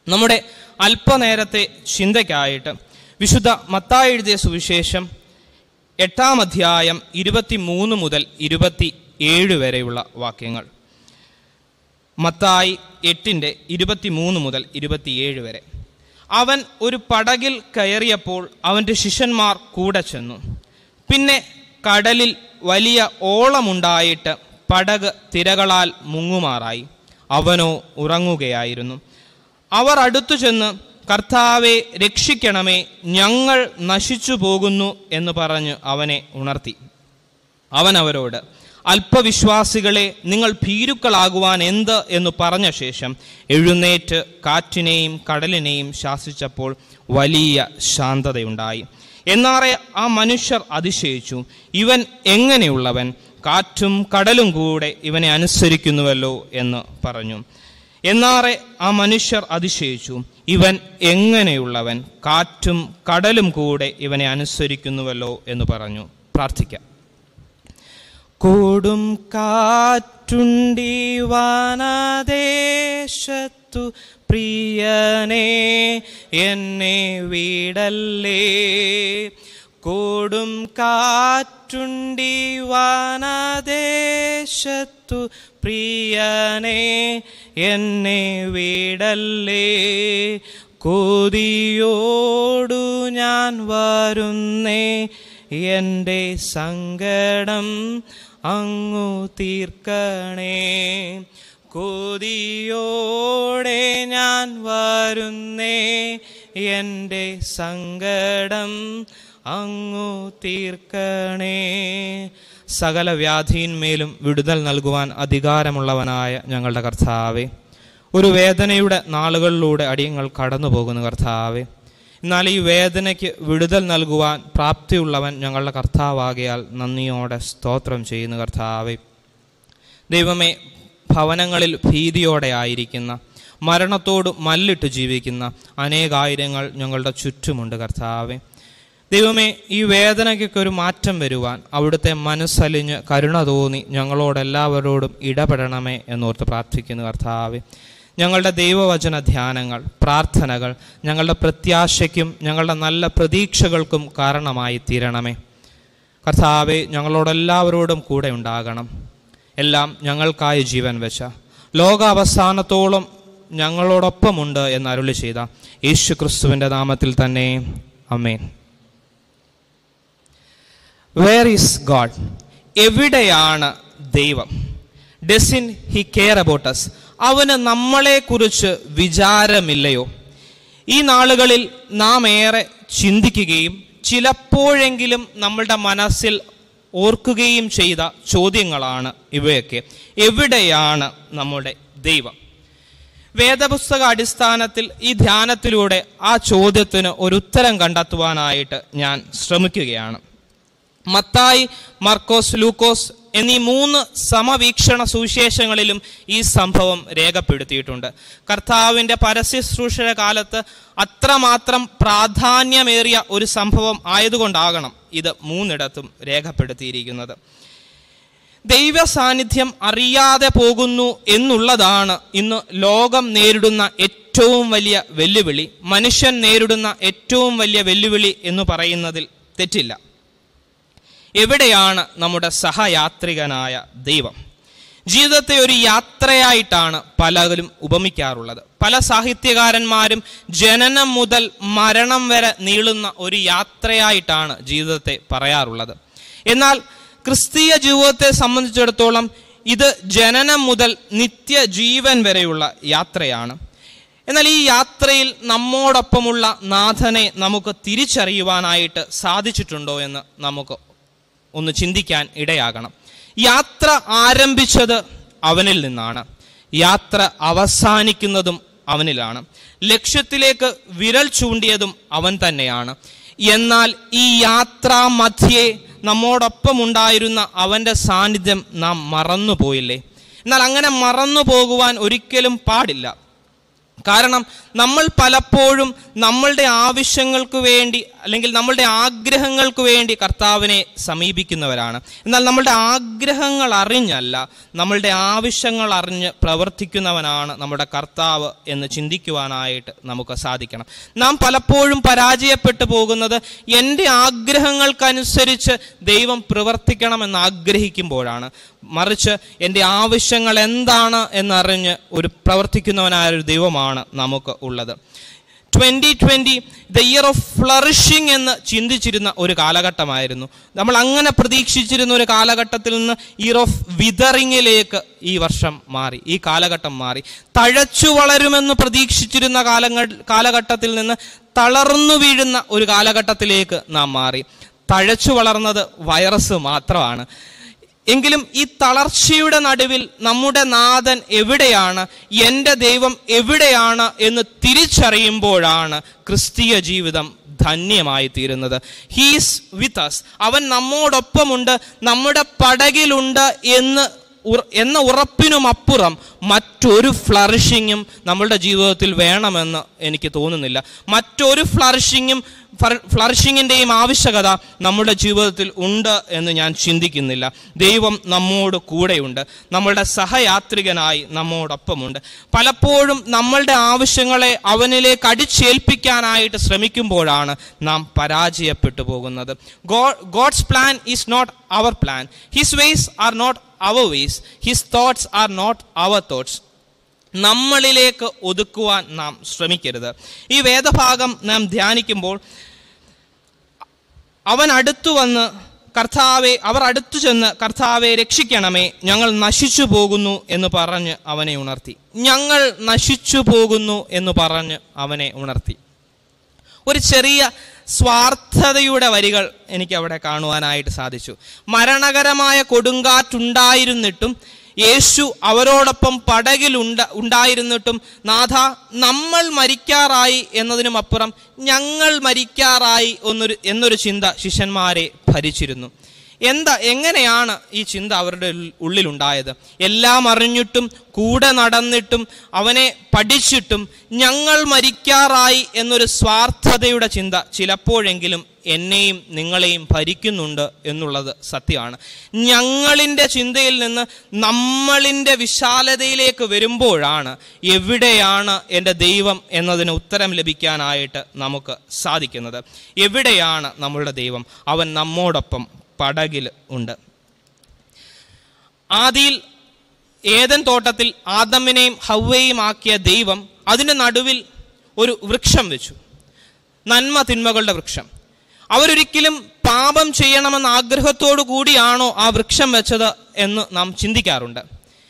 നമ്മുടെ അല്പനേരത്തെ ചിന്തയ്ക്കായിട്ട് വിശുദ്ധ മത്തായി എഴുതിയ സുവിശേഷം എട്ടാം അധ്യായം ഇരുപത്തി മൂന്ന് മുതൽ ഇരുപത്തി ഏഴ് വരെയുള്ള വാക്യങ്ങൾ മത്തായി എട്ടിൻ്റെ ഇരുപത്തി മൂന്ന് മുതൽ ഇരുപത്തിയേഴ് വരെ അവൻ ഒരു പടകിൽ കയറിയപ്പോൾ അവൻ്റെ ശിഷ്യന്മാർ കൂടെ ചെന്നു പിന്നെ കടലിൽ വലിയ ഓളമുണ്ടായിട്ട് പടക് തിരകളാൽ മുങ്ങുമാറായി അവനോ ഉറങ്ങുകയായിരുന്നു അവർ അടുത്തു ചെന്ന് കർത്താവെ രക്ഷിക്കണമേ ഞങ്ങൾ നശിച്ചു പോകുന്നു എന്ന് പറഞ്ഞ് അവനെ ഉണർത്തി അവൻ അവരോട് അല്പവിശ്വാസികളെ നിങ്ങൾ ഭീരുക്കളാകുവാൻ എന്ത് എന്ന് പറഞ്ഞ ശേഷം എഴുന്നേറ്റ് കാറ്റിനെയും കടലിനെയും ശാസിച്ചപ്പോൾ വലിയ ശാന്തതയുണ്ടായി എന്നാറെ ആ മനുഷ്യർ അതിശയിച്ചു ഇവൻ എങ്ങനെയുള്ളവൻ കാറ്റും കടലും കൂടെ ഇവനെ അനുസരിക്കുന്നുവല്ലോ എന്ന് പറഞ്ഞു എന്നാറെ ആ മനുഷ്യർ അതിശയിച്ചു ഇവൻ എങ്ങനെയുള്ളവൻ കാറ്റും കടലും കൂടെ ഇവനെ അനുസരിക്കുന്നുവല്ലോ എന്ന് പറഞ്ഞു പ്രാർത്ഥിക്കാം കൊടും കാറ്റുണ്ടി വനദേശത്തു പ്രിയനേ എന്നെ വീടല്ലേ കൊടും കാറ്റുണ്ടി വനദേശത്തു പ്രിയനേ എന്നെ വീടല്ലേ കൊതിയോടു ഞാൻ വരുന്നേ എൻ്റെ സങ്കടം അങ്ങു തീർക്കണേ കൊതിയോടെ ഞാൻ വരുന്നേ എൻ്റെ സങ്കടം അങ്ങു തീർക്കണേ സകല വ്യാധിയിന്മേലും വിടുതൽ നൽകുവാൻ അധികാരമുള്ളവനായ ഞങ്ങളുടെ കർത്താവേ ഒരു വേദനയുടെ നാളുകളിലൂടെ അടിയങ്ങൾ കടന്നു പോകുന്നു കർത്താവേ എന്നാൽ ഈ വേദനയ്ക്ക് വിടുതൽ നൽകുവാൻ പ്രാപ്തിയുള്ളവൻ ഞങ്ങളുടെ കർത്താവാകയാൽ നന്ദിയോടെ സ്തോത്രം ചെയ്യുന്നു കർത്താവേ ദൈവമേ ഭവനങ്ങളിൽ ഭീതിയോടെ ആയിരിക്കുന്ന മരണത്തോട് മല്ലിട്ട് ജീവിക്കുന്ന അനേകായിരങ്ങൾ ഞങ്ങളുടെ ചുറ്റുമുണ്ട് കർത്താവെ ദൈവമേ ഈ വേദനയ്ക്കൊക്കെ ഒരു മാറ്റം വരുവാൻ അവിടുത്തെ മനസ്സലിഞ്ഞ് കരുണ തോന്നി ഞങ്ങളോടെല്ലാവരോടും ഇടപെടണമേ എന്നോർത്ത് പ്രാർത്ഥിക്കുന്നു കർത്താവെ ഞങ്ങളുടെ ദൈവവചന ധ്യാനങ്ങൾ പ്രാർത്ഥനകൾ ഞങ്ങളുടെ പ്രത്യാശയ്ക്കും ഞങ്ങളുടെ നല്ല പ്രതീക്ഷകൾക്കും കാരണമായി തീരണമേ കർത്താവെ ഞങ്ങളോടെല്ലാവരോടും കൂടെ ഉണ്ടാകണം എല്ലാം ഞങ്ങൾക്കായി ജീവൻ വെച്ച ലോകാവസാനത്തോളം ഞങ്ങളോടൊപ്പമുണ്ട് എന്ന് അരുളി ചെയ്ത യേശു ക്രിസ്തുവിൻ്റെ നാമത്തിൽ തന്നെ അമേൻ വേർ ഈസ് ഗാഡ് എവിടെയാണ് ദൈവം doesn't he care about us അവന് നമ്മളെക്കുറിച്ച് വിചാരമില്ലയോ ഈ നാളുകളിൽ നാം ഏറെ ചിന്തിക്കുകയും ചിലപ്പോഴെങ്കിലും നമ്മളുടെ മനസ്സിൽ ഓർക്കുകയും ചെയ്ത ചോദ്യങ്ങളാണ് ഇവയൊക്കെ എവിടെയാണ് നമ്മുടെ ദൈവം വേദപുസ്തക അടിസ്ഥാനത്തിൽ ഈ ധ്യാനത്തിലൂടെ ആ ചോദ്യത്തിന് ഒരു ഉത്തരം കണ്ടെത്തുവാനായിട്ട് ഞാൻ ശ്രമിക്കുകയാണ് മത്തായി മർക്കോസ് ലൂക്കോസ് എന്നീ മൂന്ന് സമവീക്ഷണ സുവിശേഷങ്ങളിലും ഈ സംഭവം രേഖപ്പെടുത്തിയിട്ടുണ്ട് കർത്താവിൻ്റെ പരസ്യശ്രൂഷയുടെ കാലത്ത് അത്രമാത്രം പ്രാധാന്യമേറിയ ഒരു സംഭവം ആയതുകൊണ്ടാകണം ഇത് മൂന്നിടത്തും രേഖപ്പെടുത്തിയിരിക്കുന്നത് ദൈവ സാന്നിധ്യം അറിയാതെ പോകുന്നു എന്നുള്ളതാണ് ഇന്ന് ലോകം നേരിടുന്ന ഏറ്റവും വലിയ വെല്ലുവിളി മനുഷ്യൻ നേരിടുന്ന ഏറ്റവും വലിയ വെല്ലുവിളി എന്ന് പറയുന്നതിൽ തെറ്റില്ല എവിടെയാണ് നമ്മുടെ സഹയാത്രികനായ ദൈവം ജീവിതത്തെ ഒരു യാത്രയായിട്ടാണ് പലരും ഉപമിക്കാറുള്ളത് പല സാഹിത്യകാരന്മാരും ജനനം മുതൽ മരണം വരെ നീളുന്ന ഒരു യാത്രയായിട്ടാണ് ജീവിതത്തെ പറയാറുള്ളത് എന്നാൽ ക്രിസ്തീയ ജീവിതത്തെ സംബന്ധിച്ചിടത്തോളം ഇത് ജനനം മുതൽ നിത്യജീവൻ വരെയുള്ള യാത്രയാണ് എന്നാൽ ഈ യാത്രയിൽ നമ്മോടൊപ്പമുള്ള നാഥനെ നമുക്ക് തിരിച്ചറിയുവാനായിട്ട് സാധിച്ചിട്ടുണ്ടോ എന്ന് നമുക്ക് ഒന്ന് ചിന്തിക്കാൻ ഇടയാകണം യാത്ര ആരംഭിച്ചത് അവനിൽ നിന്നാണ് യാത്ര അവസാനിക്കുന്നതും അവനിലാണ് ലക്ഷ്യത്തിലേക്ക് വിരൽ ചൂണ്ടിയതും അവൻ തന്നെയാണ് എന്നാൽ ഈ യാത്രാ മധ്യേ നമ്മോടൊപ്പം ഉണ്ടായിരുന്ന അവൻ്റെ സാന്നിധ്യം നാം മറന്നുപോയില്ലേ എന്നാൽ അങ്ങനെ മറന്നു പോകുവാൻ ഒരിക്കലും പാടില്ല കാരണം നമ്മൾ പലപ്പോഴും നമ്മളുടെ ആവശ്യങ്ങൾക്ക് വേണ്ടി അല്ലെങ്കിൽ നമ്മളുടെ ആഗ്രഹങ്ങൾക്ക് വേണ്ടി കർത്താവിനെ സമീപിക്കുന്നവരാണ് എന്നാൽ നമ്മളുടെ ആഗ്രഹങ്ങൾ അറിഞ്ഞല്ല നമ്മളുടെ ആവശ്യങ്ങൾ അറിഞ്ഞ് പ്രവർത്തിക്കുന്നവനാണ് നമ്മുടെ കർത്താവ് എന്ന് ചിന്തിക്കുവാനായിട്ട് നമുക്ക് സാധിക്കണം നാം പലപ്പോഴും പരാജയപ്പെട്ടു പോകുന്നത് എൻ്റെ ആഗ്രഹങ്ങൾക്കനുസരിച്ച് ദൈവം പ്രവർത്തിക്കണമെന്ന് ആഗ്രഹിക്കുമ്പോഴാണ് മറിച്ച് എൻ്റെ ആവശ്യങ്ങൾ എന്താണ് എന്നറിഞ്ഞ് ഒരു പ്രവർത്തിക്കുന്നവനായ ഒരു ദൈവമാണ് നമുക്ക് ഉള്ളത് twenty twenty the year of flourishing എന്ന് ചിന്തിച്ചിരുന്ന ഒരു കാലഘട്ടമായിരുന്നു നമ്മൾ അങ്ങനെ പ്രതീക്ഷിച്ചിരുന്ന ഒരു കാലഘട്ടത്തിൽ നിന്ന് ഇയർ ഓഫ് വിതറിങ്ങിലേക്ക് ഈ വർഷം മാറി ഈ കാലഘട്ടം മാറി തഴച്ചു വളരുമെന്ന് പ്രതീക്ഷിച്ചിരുന്ന കാലങ്ങൾ കാലഘട്ടത്തിൽ നിന്ന് തളർന്നു വീഴുന്ന ഒരു കാലഘട്ടത്തിലേക്ക് നാം മാറി തഴച്ചു വളർന്നത് വൈറസ് മാത്രമാണ് എങ്കിലും ഈ തളർച്ചയുടെ നടുവിൽ നമ്മുടെ നാഥൻ എവിടെയാണ് എൻ്റെ ദൈവം എവിടെയാണ് എന്ന് തിരിച്ചറിയുമ്പോഴാണ് ക്രിസ്തീയ ജീവിതം ധന്യമായി തീരുന്നത് ഹീസ് വിത്ത് അസ് അവൻ നമ്മോടൊപ്പമുണ്ട് നമ്മുടെ പടകിലുണ്ട് എന്ന് ഉറ- എന്ന ഉറപ്പിനും അപ്പുറം മറ്റൊരു ഫ്ലറിഷിങ്ങും നമ്മളുടെ ജീവിതത്തിൽ വേണമെന്ന് എനിക്ക് തോന്നുന്നില്ല മറ്റൊരു ഫ്ലറിഷിങ്ങും ഫ്ലറിഷിങ്ങിൻ്റെയും ആവശ്യകത നമ്മുടെ ജീവിതത്തിൽ ഉണ്ട് എന്ന് ഞാൻ ചിന്തിക്കുന്നില്ല ദൈവം നമ്മോട് കൂടെയുണ്ട് നമ്മളുടെ സഹയാത്രികനായി നമ്മോടൊപ്പമുണ്ട് പലപ്പോഴും നമ്മളുടെ ആവശ്യങ്ങളെ അവനിലേക്ക് അടിച്ചേൽപ്പിക്കാനായിട്ട് ശ്രമിക്കുമ്പോഴാണ് നാം പരാജയപ്പെട്ടു പോകുന്നത് God's plan is not our plan his ways are not our ways his thoughts are not our thoughts നമ്മളിലേക്ക് ഒതുക്കുവാൻ നാം ശ്രമിക്കരുത് ഈ വേദഭാഗം നാം ധ്യാനിക്കുമ്പോൾ അവൻ അടുത്തു വന്ന് കർത്താവെ അവർ അടുത്തു ചെന്ന് കർത്താവെ രക്ഷിക്കണമേ ഞങ്ങൾ നശിച്ചു പോകുന്നു എന്ന് പറഞ്ഞ് അവനെ ഉണർത്തി ഞങ്ങൾ നശിച്ചു പോകുന്നു എന്ന് പറഞ്ഞ് അവനെ ഉണർത്തി ഒരു ചെറിയ സ്വാർത്ഥതയുടെ വരികൾ എനിക്ക് അവിടെ കാണുവാനായിട്ട് സാധിച്ചു മരണകരമായ കൊടുങ്കാറ്റുണ്ടായിരുന്നിട്ടും യേശു അവരോടൊപ്പം പടകിലുണ്ട ഉണ്ടായിരുന്നിട്ടും നാഥ നമ്മൾ മരിക്കാറായി എന്നതിനുമപ്പുറം ഞങ്ങൾ മരിക്കാറായി എന്നൊരു എന്നൊരു ചിന്ത ശിഷ്യന്മാരെ ഭരിച്ചിരുന്നു എന്താ എങ്ങനെയാണ് ഈ ചിന്ത അവരുടെ ഉൾ- ഉള്ളിലുണ്ടായത് എല്ലാം അറിഞ്ഞിട്ടും കൂടെ നടന്നിട്ടും അവനെ പഠിച്ചിട്ടും ഞങ്ങൾ മരിക്കാറായി എന്നൊരു സ്വാർത്ഥതയുടെ ചിന്ത ചിലപ്പോഴെങ്കിലും എന്നെയും നിങ്ങളെയും ഭരിക്കുന്നുണ്ട് എന്നുള്ളത് സത്യമാണ് ഞങ്ങളിൻ്റെ ചിന്തയിൽ നിന്ന് നമ്മളിൻ്റെ വിശാലതയിലേക്ക് വരുമ്പോഴാണ് എവിടെയാണ് എൻ്റെ ദൈവം എന്നതിന് ഉത്തരം ലഭിക്കാനായിട്ട് നമുക്ക് സാധിക്കുന്നത് എവിടെയാണ് നമ്മളുടെ ദൈവം അവൻ നമ്മോടൊപ്പം പടകിൽ ഉണ്ട് ആദിയിൽ ഏതൻ തോട്ടത്തിൽ ആദമിനെയും ഹവ്വയും ആക്കിയ ദൈവം അതിൻ്റെ നടുവിൽ ഒരു വൃക്ഷം വെച്ചു നന്മ തിന്മകളുടെ വൃക്ഷം അവരൊരിക്കലും പാപം ചെയ്യണമെന്ന ആഗ്രഹത്തോടു കൂടിയാണോ ആ വൃക്ഷം വെച്ചത് എന്ന് നാം ചിന്തിക്കാറുണ്ട്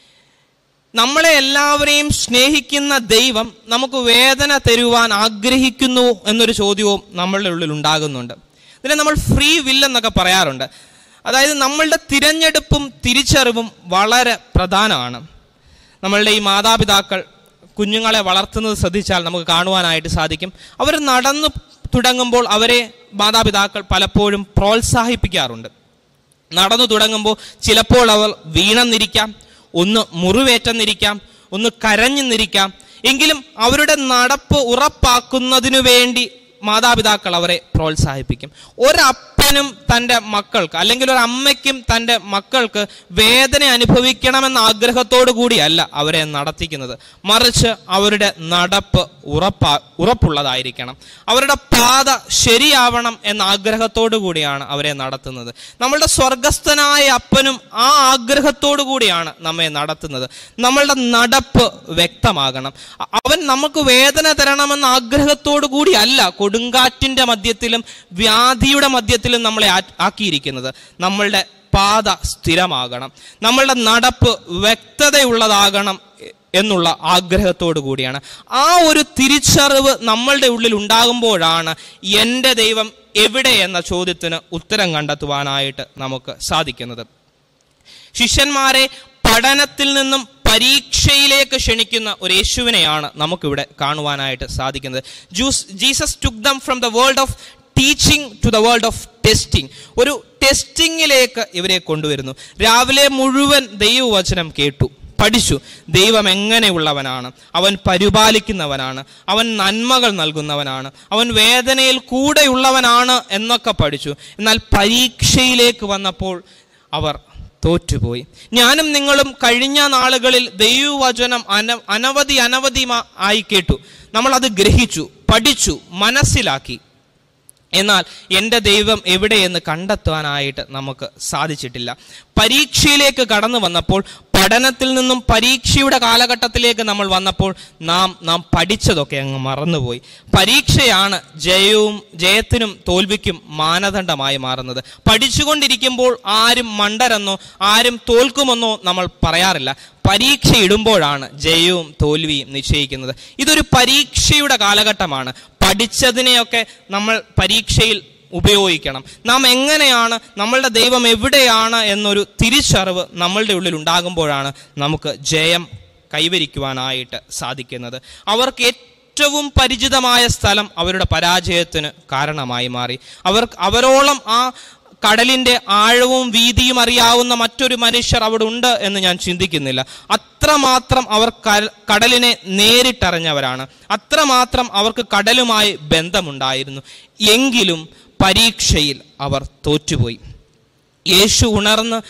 നമ്മളെ എല്ലാവരെയും സ്നേഹിക്കുന്ന ദൈവം നമുക്ക് വേദന തരുവാൻ ആഗ്രഹിക്കുന്നു എന്നൊരു ചോദ്യവും നമ്മളുടെ ഉള്ളിൽ ഉണ്ടാകുന്നുണ്ട് ഇതിനെ നമ്മൾ ഫ്രീ വിൽ എന്നൊക്കെ പറയാറുണ്ട് അതായത് നമ്മളുടെ തിരഞ്ഞെടുപ്പും തിരിച്ചറിവും വളരെ പ്രധാനമാണ് നമ്മളുടെ ഈ മാതാപിതാക്കൾ കുഞ്ഞുങ്ങളെ വളർത്തുന്നത് ശ്രദ്ധിച്ചാൽ നമുക്ക് കാണുവാനായിട്ട് സാധിക്കും അവർ നടന്നു തുടങ്ങുമ്പോൾ അവരെ മാതാപിതാക്കൾ പലപ്പോഴും പ്രോത്സാഹിപ്പിക്കാറുണ്ട് നടന്നു തുടങ്ങുമ്പോൾ ചിലപ്പോൾ അവർ വീണെന്നിരിക്കാം ഒന്ന് മുറിവേറ്റെന്നിരിക്കാം ഒന്ന് കരഞ്ഞെന്നിരിക്കാം എങ്കിലും അവരുടെ നടപ്പ് ഉറപ്പാക്കുന്നതിനു വേണ്ടി മാതാപിതാക്കൾ അവരെ പ്രോത്സാഹിപ്പിക്കും ഒരപ്പനും തൻ്റെ മക്കൾക്ക് അല്ലെങ്കിൽ ഒരു അമ്മയ്ക്കും തൻ്റെ മക്കൾക്ക് വേദന അനുഭവിക്കണമെന്ന ആഗ്രഹത്തോടു കൂടിയല്ല അവരെ നടത്തിക്കുന്നത് മറിച്ച് അവരുടെ നടപ്പ് ഉറപ്പാ ഉറപ്പുള്ളതായിരിക്കണം അവരുടെ പാത ശരിയാവണം എന്ന ആഗ്രഹത്തോടു കൂടിയാണ് അവരെ നടത്തുന്നത് നമ്മളുടെ സ്വർഗസ്ഥനായ അപ്പനും ആ ആഗ്രഹത്തോടു കൂടിയാണ് നമ്മെ നടത്തുന്നത് നമ്മളുടെ നടപ്പ് വ്യക്തമാകണം അ- അവൻ നമുക്ക് വേദന തരണമെന്ന ആഗ്രഹത്തോടു കൂടിയല്ല കൊടുങ്കാറ്റിന്റെ മധ്യത്തിലും വ്യാധിയുടെ മധ്യത്തിലും നമ്മളെ ആ- ആക്കിയിരിക്കുന്നത് നമ്മളുടെ പാത സ്ഥിരമാകണം നമ്മളുടെ നടപ്പ് വ്യക്തതയുള്ളതാകണം എ- എന്നുള്ള ആഗ്രഹത്തോടു കൂടിയാണ് ആ ഒരു തിരിച്ചറിവ് നമ്മളുടെ ഉള്ളിൽ ഉണ്ടാകുമ്പോഴാണ് എൻ്റെ ദൈവം എവിടെ എന്ന ചോദ്യത്തിന് ഉത്തരം കണ്ടെത്തുവാനായിട്ട് നമുക്ക് സാധിക്കുന്നത് ശിഷ്യന്മാരെ പഠനത്തിൽ നിന്നും പരീക്ഷയിലേക്ക് ക്ഷണിക്കുന്ന ഒരു യേശുവിനെയാണ് നമുക്കിവിടെ കാണുവാനായിട്ട് സാധിക്കുന്നത് Jews Jesus took them from the world of teaching to the world of testing ഒരു ടെസ്റ്റിങ്ങിലേക്ക് ഇവരെ കൊണ്ടുവരുന്നു രാവിലെ മുഴുവൻ ദൈവവചനം കേട്ടു പഠിച്ചു ദൈവം എങ്ങനെയുള്ളവനാണ് അവൻ പരിപാലിക്കുന്നവനാണ് അവൻ നന്മകൾ നൽകുന്നവനാണ് അവൻ വേദനയിൽ കൂടെയുള്ളവനാണ് എന്നൊക്കെ പഠിച്ചു എന്നാൽ പരീക്ഷയിലേക്ക് വന്നപ്പോൾ അവർ തോറ്റുപോയി ഞാനും നിങ്ങളും കഴിഞ്ഞ നാളുകളിൽ ദൈവവചനം അന അനവധി അനവധി മാ- ആയി കേട്ടു നമ്മൾ അത് ഗ്രഹിച്ചു പഠിച്ചു മനസ്സിലാക്കി എന്നാൽ എൻ്റെ ദൈവം എവിടെയെന്ന് കണ്ടെത്താനായിട്ട് നമുക്ക് സാധിച്ചിട്ടില്ല പരീക്ഷയിലേക്ക് കടന്നു വന്നപ്പോൾ പഠനത്തിൽ നിന്നും പരീക്ഷയുടെ കാലഘട്ടത്തിലേക്ക് നമ്മൾ വന്നപ്പോൾ നാം നാം പഠിച്ചതൊക്കെ അങ്ങ് മറന്നുപോയി പരീക്ഷയാണ് ജയവും ജയത്തിനും തോൽവിക്കും മാനദണ്ഡമായി മാറുന്നത് പഠിച്ചുകൊണ്ടിരിക്കുമ്പോൾ ആരും മണ്ടരെന്നോ ആരും തോൽക്കുമെന്നോ നമ്മൾ പറയാറില്ല പരീക്ഷ ഇടുമ്പോഴാണ് ജയവും തോൽവിയും നിശ്ചയിക്കുന്നത് ഇതൊരു പരീക്ഷയുടെ കാലഘട്ടമാണ് പഠിച്ചതിനെയൊക്കെ നമ്മൾ പരീക്ഷയിൽ ഉപയോഗിക്കണം നാം എങ്ങനെയാണ് നമ്മളുടെ ദൈവം എവിടെയാണ് എന്നൊരു തിരിച്ചറിവ് നമ്മളുടെ ഉള്ളിൽ ഉണ്ടാകുമ്പോഴാണ് നമുക്ക് ജയം കൈവരിക്കുവാനായിട്ട് സാധിക്കുന്നത് അവർക്ക് ഏറ്റവും പരിചിതമായ സ്ഥലം അവരുടെ പരാജയത്തിന് കാരണമായി മാറി അവർ അവരോളം ആ കടലിന്റെ ആഴവും വീതിയും അറിയാവുന്ന മറ്റൊരു മനുഷ്യർ അവിടെ ഉണ്ട് എന്ന് ഞാൻ ചിന്തിക്കുന്നില്ല അത്രമാത്രം അവർ ക- കടലിനെ നേരിട്ടറിഞ്ഞവരാണ് അത്രമാത്രം അവർക്ക് കടലുമായി ബന്ധമുണ്ടായിരുന്നു എങ്കിലും പരീക്ഷയിൽ അവർ തോറ്റുപോയി യേശു ഉണർന്ന്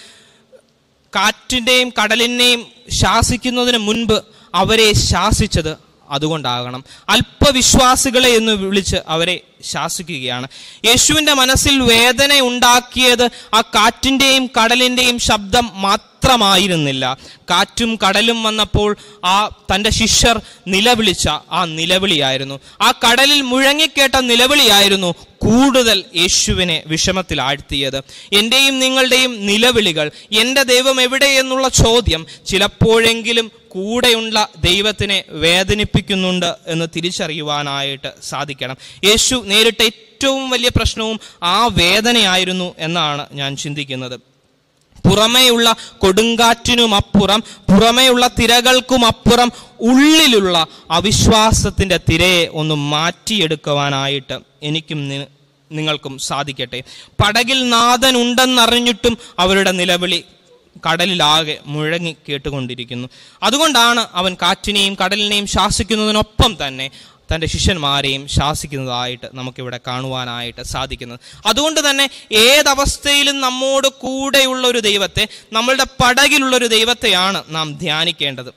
കാറ്റിൻ്റെയും കടലിനെയും ശാസിക്കുന്നതിന് മുൻപ് അവരെ ശാസിച്ചത് അതുകൊണ്ടാകണം അല്പവിശ്വാസികളെ എന്ന് വിളിച്ച് അവരെ ശാസിക്കുകയാണ് യേശുവിൻ്റെ മനസ്സിൽ വേദന ഉണ്ടാക്കിയത് ആ കാറ്റിൻ്റെയും കടലിൻ്റെയും ശബ്ദം മാത്രമായിരുന്നില്ല കാറ്റും കടലും വന്നപ്പോൾ ആ തൻ്റെ ശിഷ്യർ നിലവിളിച്ച ആ നിലവിളിയായിരുന്നു ആ കടലിൽ മുഴങ്ങിക്കേട്ട നിലവിളിയായിരുന്നു കൂടുതൽ യേശുവിനെ വിഷമത്തിൽ ആഴ്ത്തിയത് എൻ്റെയും നിങ്ങളുടെയും നിലവിളികൾ എൻ്റെ ദൈവം എവിടെ എന്നുള്ള ചോദ്യം ചിലപ്പോഴെങ്കിലും കൂടെയുള്ള ദൈവത്തിനെ വേദനിപ്പിക്കുന്നുണ്ട് എന്ന് തിരിച്ചറിയുവാനായിട്ട് സാധിക്കണം യേശു നേരിട്ട ഏറ്റവും വലിയ പ്രശ്നവും ആ വേദനയായിരുന്നു എന്നാണ് ഞാൻ ചിന്തിക്കുന്നത് പുറമേയുള്ള കൊടുങ്കാറ്റിനും അപ്പുറം പുറമേയുള്ള തിരകൾക്കും അപ്പുറം ഉള്ളിലുള്ള അവിശ്വാസത്തിൻ്റെ തിരയെ ഒന്ന് മാറ്റിയെടുക്കുവാനായിട്ട് എനിക്കും നി- നിങ്ങൾക്കും സാധിക്കട്ടെ പടകിൽ നാഥൻ ഉണ്ടെന്നറിഞ്ഞിട്ടും അവരുടെ നിലവിളി കടലിലാകെ മുഴങ്ങി കേട്ടുകൊണ്ടിരിക്കുന്നു അതുകൊണ്ടാണ് അവൻ കാറ്റിനെയും കടലിനെയും ശാസിക്കുന്നതിനൊപ്പം തന്നെ തൻ്റെ ശിഷ്യന്മാരെയും ശാസിക്കുന്നതായിട്ട് നമുക്കിവിടെ കാണുവാനായിട്ട് സാധിക്കുന്നത് അതുകൊണ്ട് തന്നെ ഏതവസ്ഥയിലും നമ്മോട് കൂടെയുള്ള ഒരു ദൈവത്തെ നമ്മളുടെ പടകിലുള്ള ഒരു ദൈവത്തെയാണ് നാം ധ്യാനിക്കേണ്ടത്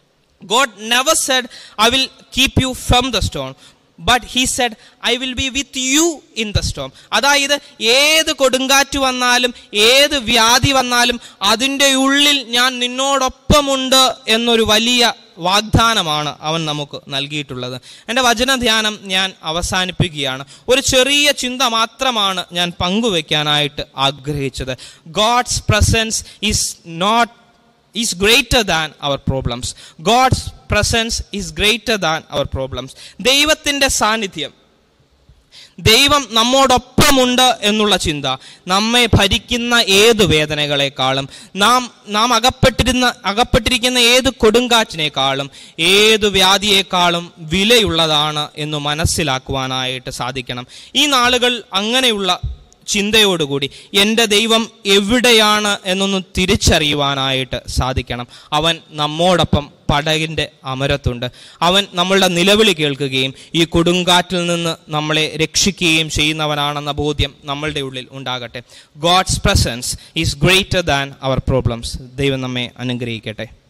God never said, I will keep you from the storm. But he said I will be with you in the storm അതായത് ഏത് കൊടുങ്കാറ്റ് വന്നാലും ഏത് വ്യാധി വന്നാലും അതിൻ്റെ ഉള്ളിൽ ഞാൻ നിന്നോടൊപ്പമുണ്ട് എന്നൊരു വലിയ വാഗ്ദാനമാണ് അവൻ നമുക്ക് നൽകിയിട്ടുള്ളത് എൻ്റെ വചനധ്യാനം ഞാൻ അവസാനിപ്പിക്കുകയാണ് ഒരു ചെറിയ ചിന്ത മാത്രമാണ് ഞാൻ പങ്കുവെക്കാനായിട്ട് ആഗ്രഹിച്ചത് God's presence is not is greater than our problems. God's presence is greater than our problems. ദൈവത്തിൻ്റെ സാന്നിധ്യം ദൈവം നമ്മോടൊപ്പമുണ്ട് എന്നുള്ള ചിന്ത നമ്മെ ഭരിക്കുന്ന ഏത് വേദനകളെക്കാളും നാം നാം അകപ്പെട്ടിരുന്ന അകപ്പെട്ടിരിക്കുന്ന ഏത് കൊടുങ്കാറ്റിനേക്കാളും ഏത് വ്യാധിയേക്കാളും വിലയുള്ളതാണ് എന്ന് മനസ്സിലാക്കുവാനായിട്ട് സാധിക്കണം ഈ നാളുകൾ അങ്ങനെയുള്ള ചിന്തയോടുകൂടി എൻ്റെ ദൈവം എവിടെയാണ് എന്നൊന്ന് തിരിച്ചറിയുവാനായിട്ട് സാധിക്കണം അവൻ നമ്മോടൊപ്പം പടകിൻ്റെ അമരത്തുണ്ട് അവൻ നമ്മളുടെ നിലവിളി കേൾക്കുകയും ഈ കൊടുങ്കാറ്റിൽ നിന്ന് നമ്മളെ രക്ഷിക്കുകയും ചെയ്യുന്നവനാണെന്ന ബോധ്യം നമ്മളുടെ ഉള്ളിൽ ഉണ്ടാകട്ടെ God's presence is greater than our problems ദൈവം നമ്മെ അനുഗ്രഹിക്കട്ടെ